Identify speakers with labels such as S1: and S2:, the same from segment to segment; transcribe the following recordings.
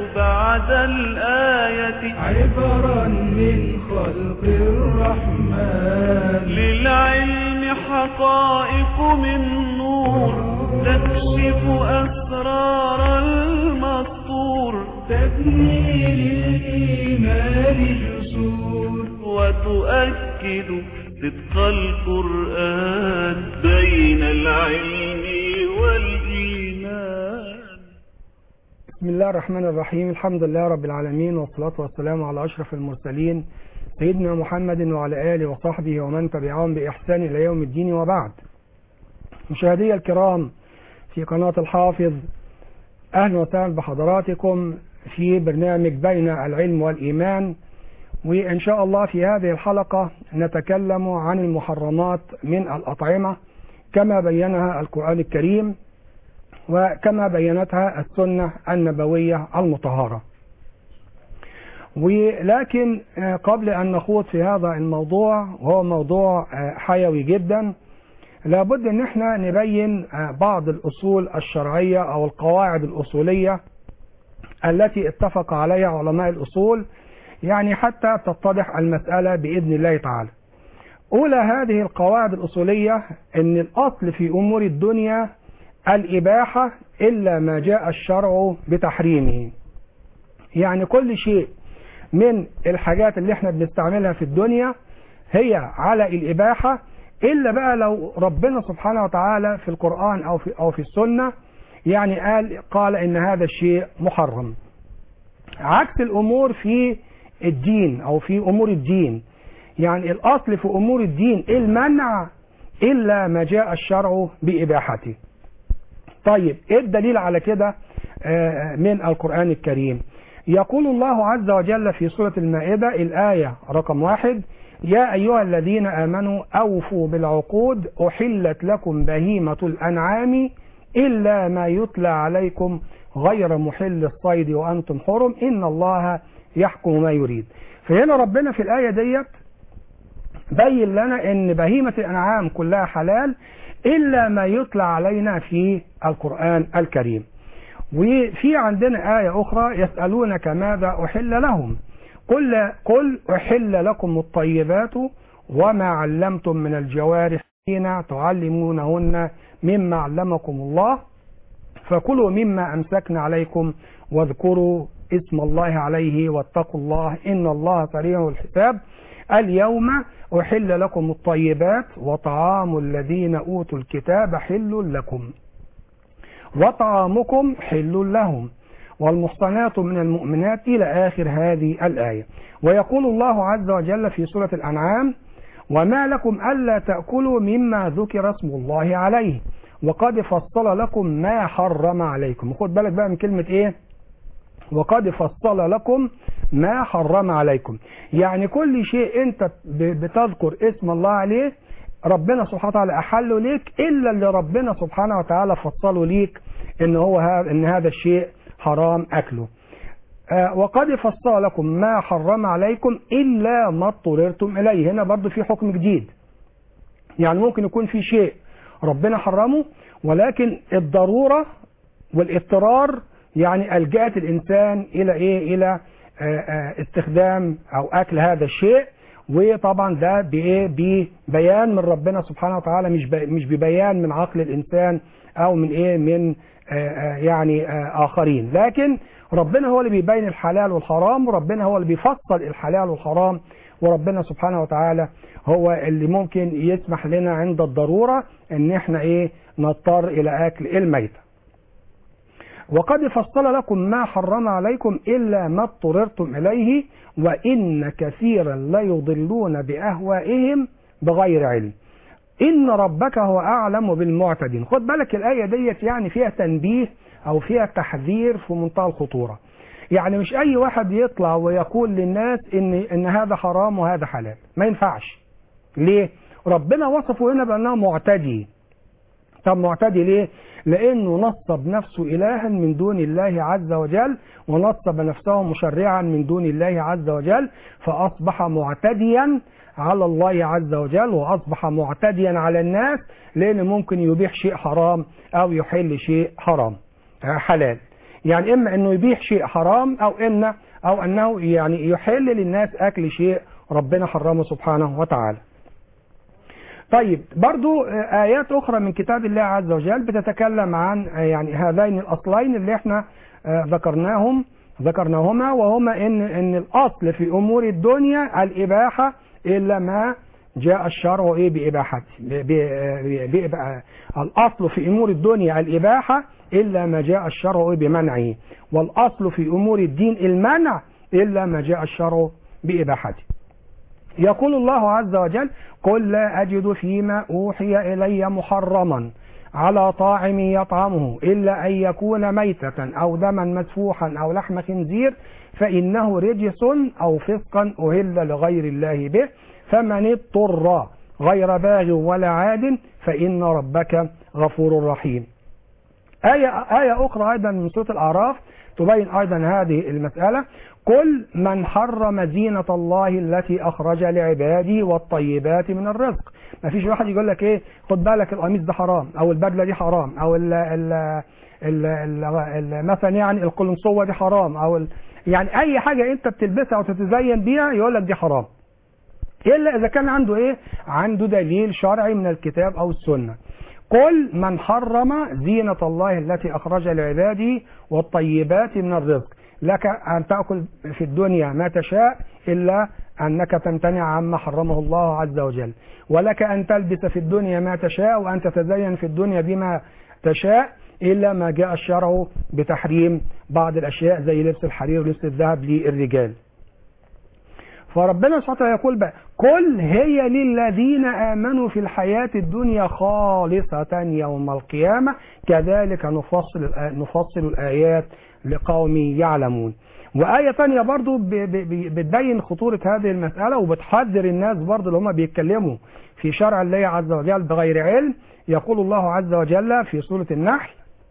S1: بعد الآية
S2: عبرا من خلق الرحمن
S1: للعلم حقائق من نور تكشف أسرار المسطور
S2: تبني للإيمان جسور
S1: وتؤكد صدق القرآن بين العلم والإيمان
S3: بسم الله الرحمن الرحيم الحمد لله رب العالمين والصلاة والسلام على أشرف المرسلين سيدنا محمد وعلى آله وصحبه ومن تبعهم بإحسان إلى يوم الدين وبعد مشاهدي الكرام في قناة الحافظ أهلا وسهلا بحضراتكم في برنامج بين العلم والإيمان وإن شاء الله في هذه الحلقة نتكلم عن المحرمات من الأطعمة كما بينها القرآن الكريم وكما بينتها السنة النبوية المطهرة ولكن قبل أن نخوض في هذا الموضوع وهو موضوع حيوي جدا لابد ان احنا نبين بعض الاصول الشرعية او القواعد الاصولية التي اتفق عليها علماء الاصول يعني حتى تتضح المسألة بإذن الله تعالى أولى هذه القواعد الأصولية أن الأصل في أمور الدنيا الإباحة إلا ما جاء الشرع بتحريمه يعني كل شيء من الحاجات اللي احنا بنستعملها في الدنيا هي على الإباحة إلا بقى لو ربنا سبحانه وتعالى في القرآن أو في, أو في السنة يعني قال, قال إن هذا الشيء محرم عكس الأمور في الدين أو في أمور الدين يعني الأصل في أمور الدين المنع إلا ما جاء الشرع بإباحته طيب إيه الدليل على كده من القرآن الكريم يقول الله عز وجل في سورة المائدة الآية رقم واحد يا أيها الذين آمنوا أوفوا بالعقود أحلت لكم بهيمة الأنعام إلا ما يتلى عليكم غير محل الصيد وأنتم حرم إن الله يحكم ما يريد فهنا ربنا في الآية ديت بين لنا ان بهيمة الأنعام كلها حلال إلا ما يطلع علينا في القرآن الكريم وفي عندنا آية أخرى يسألونك ماذا أحل لهم قل, قل أحل لكم الطيبات وما علمتم من الجوارح حين تعلمونهن مما علمكم الله فكلوا مما أمسكنا عليكم واذكروا اسم الله عليه واتقوا الله إن الله سريع الحساب اليوم أحل لكم الطيبات وطعام الذين أوتوا الكتاب حل لكم وطعامكم حل لهم والمحصنات من المؤمنات إلى آخر هذه الآية ويقول الله عز وجل في سورة الأنعام وما لكم ألا تأكلوا مما ذكر اسم الله عليه وقد فصل لكم ما حرم عليكم خد بالك بقى من كلمة ايه وقد فصل لكم ما حرم عليكم يعني كل شيء انت بتذكر اسم الله عليه ربنا سبحانه وتعالى احله ليك الا اللي ربنا سبحانه وتعالى فصله ليك ان هو هذا ان هذا الشيء حرام اكله آه وقد فصل لكم ما حرم عليكم الا ما اضطررتم اليه هنا برضو في حكم جديد يعني ممكن يكون في شيء ربنا حرمه ولكن الضرورة والاضطرار يعني ألجأت الإنسان إلى إيه إلى آآ آآ استخدام أو أكل هذا الشيء وطبعا ده بإيه ببيان من ربنا سبحانه وتعالى مش مش ببيان من عقل الإنسان أو من إيه من آآ يعني آخرين لكن ربنا هو اللي بيبين الحلال والحرام وربنا هو اللي بيفصل الحلال والحرام وربنا سبحانه وتعالى هو اللي ممكن يسمح لنا عند الضرورة ان احنا ايه نضطر الى اكل الميتة وقد فصل لكم ما حرم عليكم الا ما اضطررتم اليه وان كثيرا ليضلون باهوائهم بغير علم ان ربك هو اعلم بالمعتدين خد بالك الايه ديت يعني فيها تنبيه او فيها تحذير في منتهى الخطوره يعني مش اي واحد يطلع ويقول للناس ان ان هذا حرام وهذا حلال ما ينفعش ليه ربنا وصفه هنا بانه معتدي طب معتدي ليه لانه نصب نفسه الها من دون الله عز وجل ونصب نفسه مشرعا من دون الله عز وجل فاصبح معتديا على الله عز وجل واصبح معتديا على الناس لان ممكن يبيح شيء حرام او يحل شيء حرام حلال يعني اما انه يبيح شيء حرام او ان او انه يعني يحل للناس اكل شيء ربنا حرمه سبحانه وتعالى طيب برضو آيات أخرى من كتاب الله عز وجل بتتكلم عن يعني هذين الأصلين اللي احنا ذكرناهم ذكرناهما وهما إن إن الأصل في أمور الدنيا الإباحة إلا ما جاء الشرع إيه بإباحته بإباحة الأصل في أمور الدنيا الإباحة إلا ما جاء الشرع بمنعه والأصل في أمور الدين المنع إلا ما جاء الشرع بإباحته يقول الله عز وجل قل لا أجد فيما أوحي إلي محرما على طاعم يطعمه إلا أن يكون ميتة أو دما مسفوحا أو لحم خنزير فإنه رجس أو فسقا أهل لغير الله به فمن اضطر غير باغ ولا عاد فإن ربك غفور رحيم آية, آية أخرى أيضا من سورة الأعراف تبين أيضا هذه المسألة قل من حرم زينة الله التي أخرج لعباده والطيبات من الرزق ما فيش واحد يقول لك إيه خد بالك القميص ده حرام أو البدلة دي حرام أو ال ال ال ال ال مثلا يعني القلنصوة دي حرام أو ال يعني أي حاجة أنت بتلبسها أو تتزين بيها يقول لك دي حرام إلا إذا كان عنده إيه عنده دليل شرعي من الكتاب أو السنة قل من حرم زينة الله التي أخرج لعباده والطيبات من الرزق لك أن تأكل في الدنيا ما تشاء إلا أنك تمتنع عما حرمه الله عز وجل ولك أن تلبس في الدنيا ما تشاء وأن تتزين في الدنيا بما تشاء إلا ما جاء الشرع بتحريم بعض الأشياء زي لبس الحرير ولبس الذهب للرجال فربنا سبحانه وتعالى يقول بقى قل هي للذين آمنوا في الحياة الدنيا خالصة يوم القيامة كذلك نفصل نفصل الآيات لقوم يعلمون وآية تانية برضو بتبين خطورة هذه المسألة وبتحذر الناس برضو اللي هم بيتكلموا في شرع الله عز وجل بغير علم يقول الله عز وجل في سورة النحل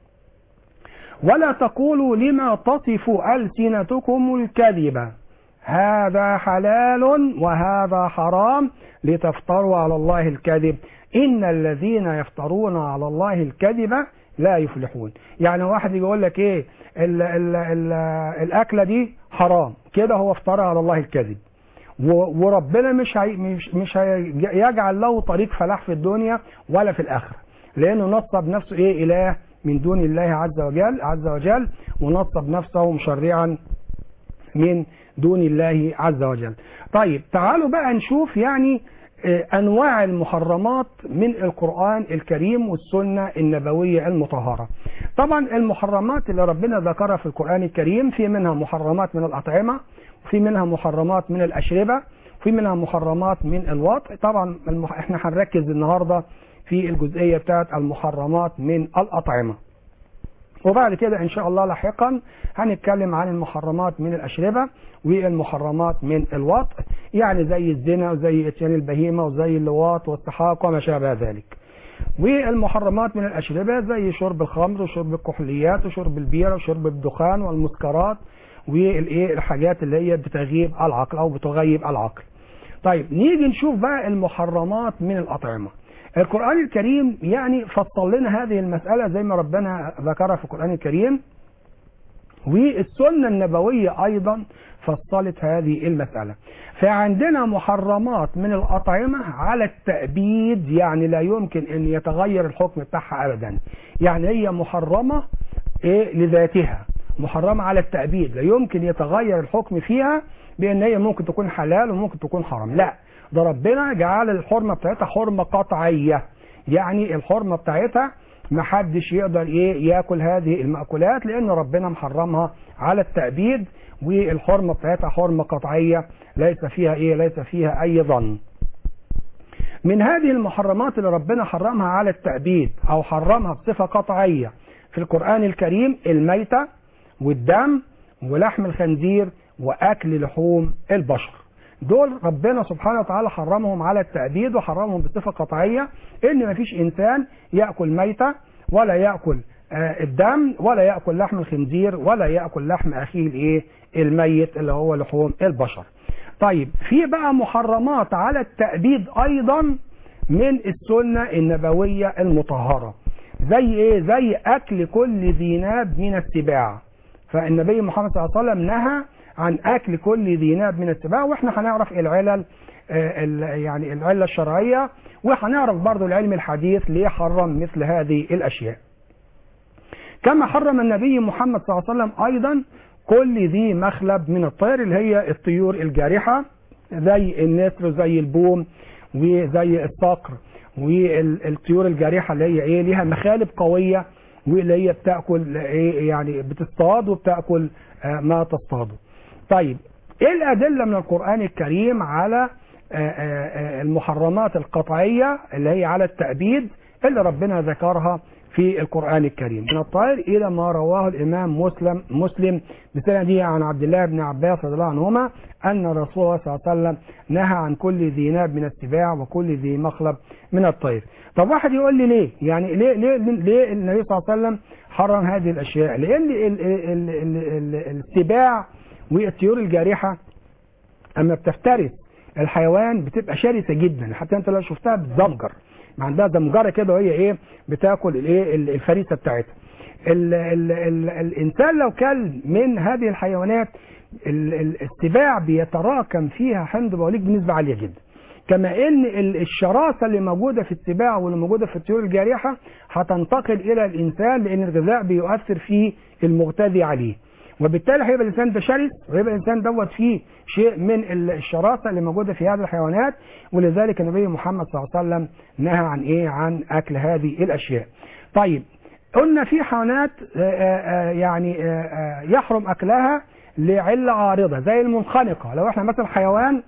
S3: ولا تقولوا لما تصف ألسنتكم الكذب هذا حلال وهذا حرام لتفتروا على الله الكذب إن الذين يفترون على الله الكذب لا يفلحون يعني واحد يقول لك ايه ال ال ال الاكله دي حرام كده هو افترى على الله الكذب وربنا مش هي مش مش هيجعل له طريق فلاح في الدنيا ولا في الاخره لانه نصب نفسه ايه اله من دون الله عز وجل عز وجل ونصب نفسه مشرعا من دون الله عز وجل طيب تعالوا بقى نشوف يعني أنواع المحرمات من القرآن الكريم والسنة النبوية المطهرة طبعا المحرمات اللي ربنا ذكرها في القرآن الكريم في منها محرمات من الأطعمة في منها محرمات من الأشربة في منها محرمات من الوطء طبعا المح... احنا هنركز النهاردة في الجزئية بتاعت المحرمات من الأطعمة وبعد كده ان شاء الله لاحقا هنتكلم عن المحرمات من الاشربه والمحرمات من الوطء يعني زي الزنا وزي اتيان البهيمه وزي اللواط والسحاق وما شابه ذلك والمحرمات من الاشربه زي شرب الخمر وشرب الكحوليات وشرب البيره وشرب الدخان والمسكرات والايه الحاجات اللي هي بتغيب العقل او بتغيب العقل طيب نيجي نشوف بقى المحرمات من الاطعمه القرآن الكريم يعني فصل لنا هذه المسألة زي ما ربنا ذكرها في القرآن الكريم والسنة النبوية أيضا فصلت هذه المسألة فعندنا محرمات من الأطعمة على التأبيد يعني لا يمكن أن يتغير الحكم بتاعها أبدا يعني هي محرمة إيه لذاتها محرمة على التأبيد لا يمكن يتغير الحكم فيها بأن هي ممكن تكون حلال وممكن تكون حرام لا ده ربنا جعل الحرمة بتاعتها حرمة قطعية يعني الحرمة بتاعتها محدش يقدر ايه ياكل هذه المأكولات لان ربنا محرمها على التأبيد والحرمة بتاعتها حرمة قطعية ليس فيها ايه ليس فيها اي ظن من هذه المحرمات اللي ربنا حرمها على التأبيد او حرمها بصفة قطعية في القرآن الكريم الميتة والدم ولحم الخنزير واكل لحوم البشر دول ربنا سبحانه وتعالى حرمهم على التأبيد وحرمهم بصفة قطعية ان مفيش انسان يأكل ميتة ولا يأكل آه الدم ولا يأكل لحم الخنزير ولا يأكل لحم اخيه الايه الميت اللي هو لحوم البشر طيب في بقى محرمات على التأبيد ايضا من السنة النبوية المطهرة زي ايه زي اكل كل ذي ناب من السباع فالنبي محمد صلى الله عليه وسلم نهى عن اكل كل ذي ناب من السباع واحنا هنعرف العلل آه، ال- يعني العله الشرعيه وهنعرف برضو العلم الحديث ليه حرم مثل هذه الاشياء كما حرم النبي محمد صلى الله عليه وسلم ايضا كل ذي مخلب من الطير اللي هي الطيور الجارحه زي النسر زي البوم وزي الصقر والطيور الجارحه اللي هي ايه ليها مخالب قويه واللي هي بتاكل ايه يعني بتصطاد وبتاكل آه، ما تصطاده. طيب ايه الادله من القران الكريم على آه، آه، آه، المحرمات القطعيه اللي هي على التأبيد اللي ربنا ذكرها في القرآن الكريم من الطائر إلى ما رواه الإمام مسلم مسلم بسنده عن عبد الله بن عباس رضي الله عنهما أن رسول الله صلى الله عليه وسلم نهى عن كل ذي ناب من السباع وكل ذي مخلب من الطير طب واحد يقول لي ليه يعني ليه ليه ليه النبي صلى الله عليه وسلم حرم هذه الأشياء لأن ال- ال- ال- ال- السباع والطيور الجارحة اما بتفترس الحيوان بتبقى شرسه جدا حتى انت لو شفتها بتزمجر ما عندها زمجره كده وهي ايه بتاكل الايه ال- الفريسه بتاعتها ال ال ال الانسان لو كل من هذه الحيوانات ال- ال- السباع بيتراكم فيها حمض بوليك بنسبه عاليه جدا كما ان ال- الشراسه اللي موجوده في السباع واللي موجوده في الطيور الجارحه هتنتقل الى الانسان لان الغذاء بيؤثر في المغتذي عليه وبالتالي هيبقى الانسان ده شرس ويبقى الانسان دوت فيه شيء من ال- الشراسه اللي موجوده في هذه الحيوانات ولذلك النبي محمد صلى الله عليه وسلم نهى عن ايه عن اكل هذه الاشياء. طيب قلنا في حيوانات آه، آه، آه، يعني آه، آه، يحرم اكلها لعله عارضه زي المنخنقه لو احنا مثلا حيوان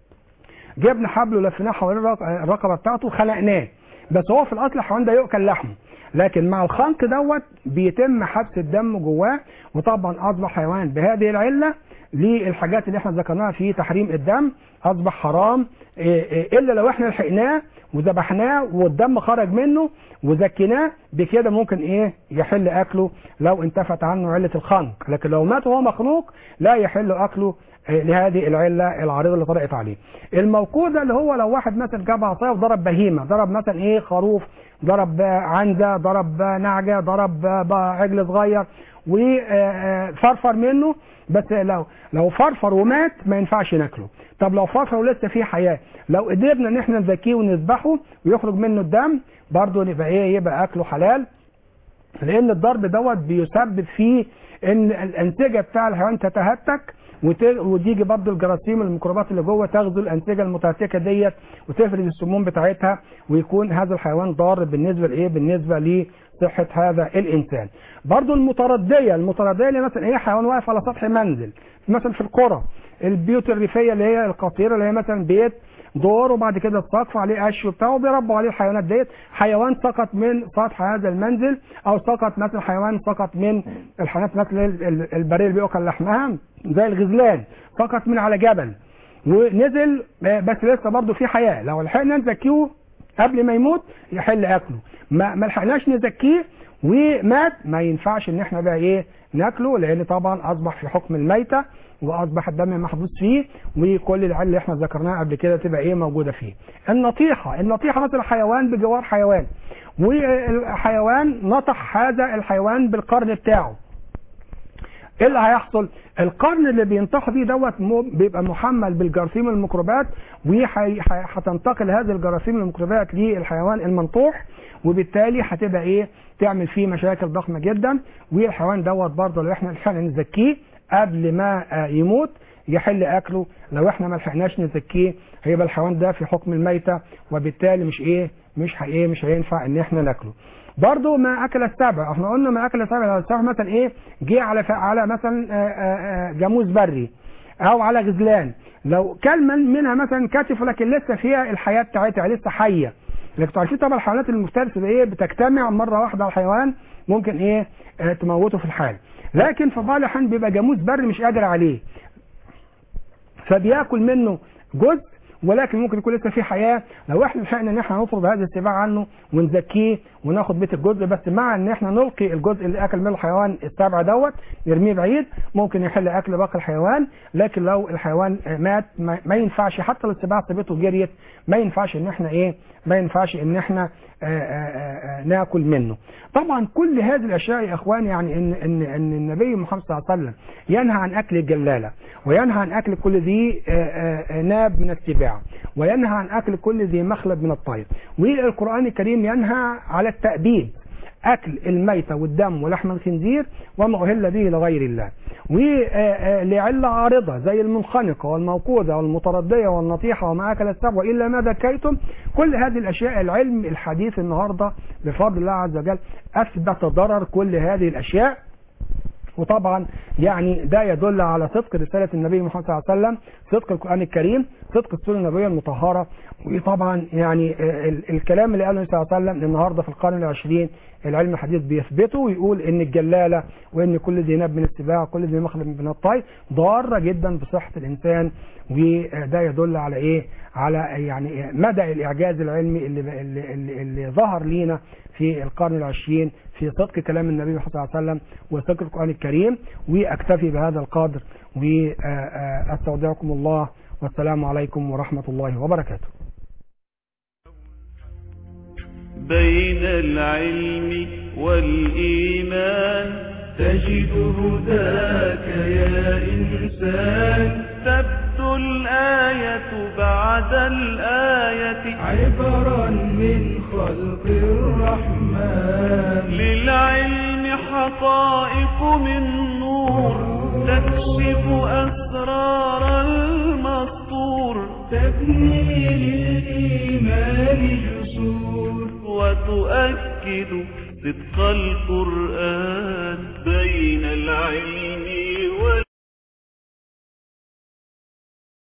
S3: جبنا حبل ولفيناه حوالين الرق- الرقبه بتاعته خلقناه بس هو في الاصل الحيوان ده يؤكل لحمه لكن مع الخنق دوت بيتم حبس الدم جواه وطبعا اصبح حيوان بهذه العله للحاجات اللي احنا ذكرناها في تحريم الدم اصبح حرام إيه إيه الا لو احنا لحقناه وذبحناه والدم خرج منه وزكيناه بكده ممكن ايه يحل اكله لو انتفت عنه عله الخنق لكن لو مات وهو مخنوق لا يحل اكله إيه لهذه العله العارضه اللي طرقت عليه. الموقوذه اللي هو لو واحد مثلا جاب عصايه وضرب بهيمه، ضرب مثلا ايه خروف، ضرب آه، عنزه، ضرب آه، نعجه، ضرب آه، بقى عجل صغير وفرفر منه بس لو لو فرفر ومات ما ينفعش ناكله. طب لو فرفر ولسه فيه حياه، لو قدرنا ان احنا نزكيه ونذبحه ويخرج منه الدم برضه يبقى ايه يبقى اكله حلال لان الضرب دوت بيسبب فيه ان الانسجه بتاع الحيوان تتهتك وت- وتيجي برضه الجراثيم الميكروبات اللي جوه تغزو الانسجه المتهتكه ديت وتفرز السموم بتاعتها ويكون هذا الحيوان ضار بالنسبه لايه؟ بالنسبه لصحه هذا الانسان. برضه المترديه، المترديه اللي مثلا ايه حيوان واقف على سطح منزل مثلا في القرى البيوت الريفيه اللي هي القصيره اللي هي مثلا بيت دور وبعد كده السقف عليه قش وبتاع وبيربوا عليه الحيوانات ديت حيوان سقط من سطح هذا المنزل او سقط مثلا حيوان سقط من الحيوانات مثلا ال- ال- البريه اللي بيؤكل لحمها زي الغزلان سقط من على جبل ونزل آه، بس لسه برضه في حياه لو لحقنا نزكيه قبل ما يموت يحل اكله ما ما لحقناش نزكيه ومات ما ينفعش ان احنا بقى ايه ناكله لان طبعا اصبح في حكم الميته واصبح الدم محبوس فيه وكل العيال اللي احنا ذكرناها قبل كده تبقى ايه موجوده فيه. النطيحه، النطيحه مثلا حيوان بجوار حيوان والحيوان نطح هذا الحيوان بالقرن بتاعه. ايه اللي هيحصل؟ القرن اللي بينطح بيه دوت مو- بيبقى محمل بالجراثيم الميكروبات وهتنتقل هذه الجراثيم الميكروبات للحيوان المنطوح وبالتالي هتبقى ايه؟ تعمل فيه مشاكل ضخمه جدا والحيوان دوت برضه لو احنا لحقنا نزكيه قبل ما آه، يموت يحل اكله لو احنا ما لحقناش نزكيه هيبقى الحيوان ده في حكم الميته وبالتالي مش ايه مش هي ايه مش هينفع ان احنا ناكله برضه ما اكل السبع احنا قلنا ما اكل السبع لو السبع مثلا ايه جه على ف- على مثلا آه، آه، آه، جاموس بري او على غزلان لو كل من منها مثلا كتف ولكن لسه فيها الحياه بتاعتها لسه حيه لكن عارفين طبعا الحيوانات المفترسه ايه بتجتمع مره واحده على الحيوان ممكن ايه آه، تموته في الحال لكن في بعض الاحيان بيبقى جاموس بري مش قادر عليه فبياكل منه جزء ولكن ممكن يكون لسه في حياه لو احنا لحقنا ان احنا نطرد هذا السباع عنه ونزكيه وناخد بيت الجزء بس مع ان احنا نلقي الجزء اللي اكل منه الحيوان السبع دوت نرميه بعيد ممكن يحل اكل باقي الحيوان لكن لو الحيوان مات ما ما ينفعش حتى لو السباع سابته وجريت ما ينفعش ان احنا ايه ما ينفعش ان احنا آآ آآ ناكل منه طبعا كل هذه الاشياء يا اخوان يعني ان ان ان النبي محمد صلى الله عليه وسلم ينهى عن اكل الجلاله وينهى عن اكل كل ذي ناب من السباع وينهى عن اكل كل ذي مخلب من الطير والقران الكريم ينهى على التأبيد أكل الميتة والدم ولحم الخنزير وما أهل به لغير الله ولعلة عارضة زي المنخنقة والموقوذة والمتردية والنطيحة وما أكل السبع إلا ما ذكيتم كل هذه الأشياء العلم الحديث النهاردة بفضل الله عز وجل أثبت ضرر كل هذه الأشياء وطبعا يعني ده يدل على صدق رسالة النبي محمد صلى الله عليه وسلم صدق القرآن الكريم صدق السنة النبوية المطهرة وطبعا يعني الكلام اللي قاله النبي صلى الله عليه وسلم النهارده في القرن العشرين العلم الحديث بيثبته ويقول ان الجلالة وان كل ذي ناب من السباع وكل ذي مخلب من الطير ضارة جدا بصحة الانسان وده يدل على ايه على يعني مدى الاعجاز العلمي اللي, اللي, اللي, اللي ظهر لينا في القرن العشرين في صدق كلام النبي صلى الله عليه وسلم وصدق القرآن الكريم واكتفي بهذا القدر واستودعكم الله والسلام عليكم ورحمة الله وبركاته
S1: بين العلم والإيمان
S2: تجد هداك يا إنسان
S1: تبدو الآية بعد الآية
S2: عبرا من خلق الرحمن
S1: للعلم حقائق من نور تكشف أسرار المسطور
S2: تبني للإيمان جسور
S1: وتؤكد صدق القرآن بين العلم